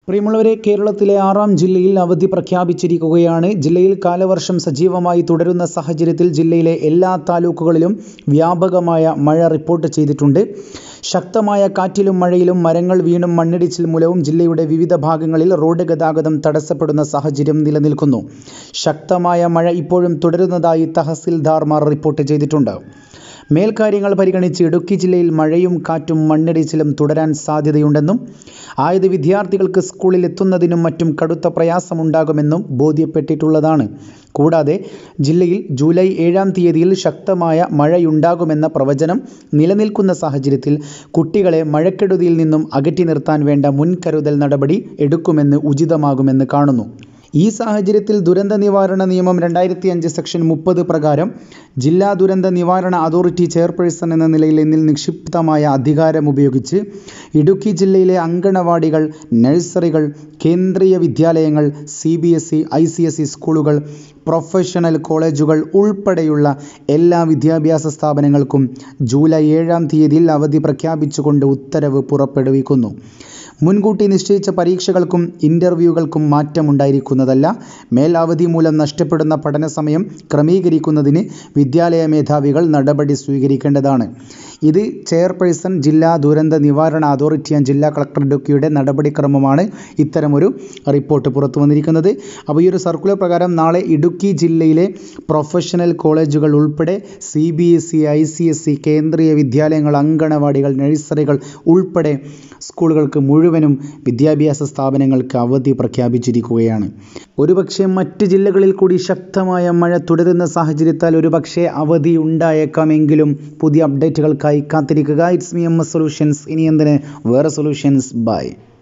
പ്രിയമുള്ളവരെ കേരളത്തിലെ ആറാം ജില്ലയിൽ അവധി പ്രഖ്യാപിച്ചിരിക്കുകയാണ് ജില്ലയിൽ കാലവർഷം സജീവമായി തുടരുന്ന സാഹചര്യത്തിൽ ജില്ലയിലെ എല്ലാ താലൂക്കുകളിലും വ്യാപകമായ മഴ റിപ്പോർട്ട് ചെയ്തിട്ടുണ്ട് ശക്തമായ കാറ്റിലും മഴയിലും മരങ്ങൾ വീണും മണ്ണിടിച്ചിൽ മൂലവും ജില്ലയുടെ വിവിധ ഭാഗങ്ങളിൽ റോഡ് ഗതാഗതം തടസ്സപ്പെടുന്ന സാഹചര്യം നിലനിൽക്കുന്നു ശക്തമായ മഴ ഇപ്പോഴും തുടരുന്നതായി തഹസിൽദാർമാർ റിപ്പോർട്ട് ചെയ്തിട്ടുണ്ട് മേൽക്കാര്യങ്ങൾ പരിഗണിച്ച് ഇടുക്കി ജില്ലയിൽ മഴയും കാറ്റും മണ്ണിടിച്ചിലും തുടരാൻ സാധ്യതയുണ്ടെന്നും ആയത് വിദ്യാർത്ഥികൾക്ക് സ്കൂളിൽ എത്തുന്നതിനും മറ്റും കടുത്ത പ്രയാസമുണ്ടാകുമെന്നും ബോധ്യപ്പെട്ടിട്ടുള്ളതാണ് കൂടാതെ ജില്ലയിൽ ജൂലൈ ഏഴാം തീയതിയിൽ ശക്തമായ മഴയുണ്ടാകുമെന്ന പ്രവചനം നിലനിൽക്കുന്ന സാഹചര്യത്തിൽ കുട്ടികളെ മഴക്കെടുതിയിൽ നിന്നും അകറ്റി നിർത്താൻ വേണ്ട മുൻകരുതൽ നടപടി എടുക്കുമെന്ന് ഉചിതമാകുമെന്ന് കാണുന്നു ഈ സാഹചര്യത്തിൽ ദുരന്ത നിവാരണ നിയമം രണ്ടായിരത്തി അഞ്ച് സെക്ഷൻ മുപ്പത് പ്രകാരം ജില്ലാ ദുരന്ത നിവാരണ അതോറിറ്റി ചെയർപേഴ്സൺ എന്ന നിലയിൽ എന്നിൽ നിക്ഷിപ്തമായ അധികാരം ഉപയോഗിച്ച് ഇടുക്കി ജില്ലയിലെ അങ്കണവാടികൾ നഴ്സറികൾ കേന്ദ്രീയ വിദ്യാലയങ്ങൾ C B S E I C S E സ്കൂളുകൾ പ്രൊഫഷണൽ കോളേജുകൾ ഉൾപ്പെടെയുള്ള എല്ലാ വിദ്യാഭ്യാസ സ്ഥാപനങ്ങൾക്കും ജൂലൈ ഏഴാം തീയതിയിൽ അവധി പ്രഖ്യാപിച്ചുകൊണ്ട് ഉത്തരവ് പുറപ്പെടുവിക്കുന്നു മുൻകൂട്ടി നിശ്ചയിച്ച പരീക്ഷകൾക്കും ഇൻ്റർവ്യൂകൾക്കും മാറ്റമുണ്ടായിരിക്കുന്നതല്ല മേൽ അവധി മൂലം നഷ്ടപ്പെടുന്ന പഠന സമയം ക്രമീകരിക്കുന്നതിന് വിദ്യാലയ മേധാവികൾ നടപടി സ്വീകരിക്കേണ്ടതാണ് ഇത് ചെയർപേഴ്സൺ ജില്ലാ ദുരന്ത നിവാരണ അതോറിറ്റി ആൻഡ് ജില്ലാ കളക്ടർ ഇടുക്കിയുടെ നടപടിക്രമമാണ് ഇത്തരമൊരു റിപ്പോർട്ട് പുറത്തു വന്നിരിക്കുന്നത് അപ്പോൾ ഈ ഒരു സർക്കുലർ പ്രകാരം നാളെ ഇടുക്കി ജില്ലയിലെ പ്രൊഫഷണൽ കോളേജുകൾ ഉൾപ്പെടെ C B S E I C S E കേന്ദ്രീയ വിദ്യാലയങ്ങൾ അങ്കണവാടികൾ നഴ്സറികൾ ഉൾപ്പെടെ സ്കൂളുകൾക്ക് മുഴുവനും വിദ്യാഭ്യാസ സ്ഥാപനങ്ങൾക്ക് അവധി പ്രഖ്യാപിച്ചിരിക്കുകയാണ് ഒരുപക്ഷെ മറ്റ് ജില്ലകളിൽ കൂടി ശക്തമായ മഴ തുടരുന്ന സാഹചര്യത്താൽ ഒരുപക്ഷെ അവധി ഉണ്ടായേക്കാമെങ്കിലും പുതിയ അപ്ഡേറ്റുകൾക്കായി കാത്തിരിക്കുക it's me M S solutions ഇനി എന്തിന് വേറെ സൊല്യൂഷൻസ് ബൈ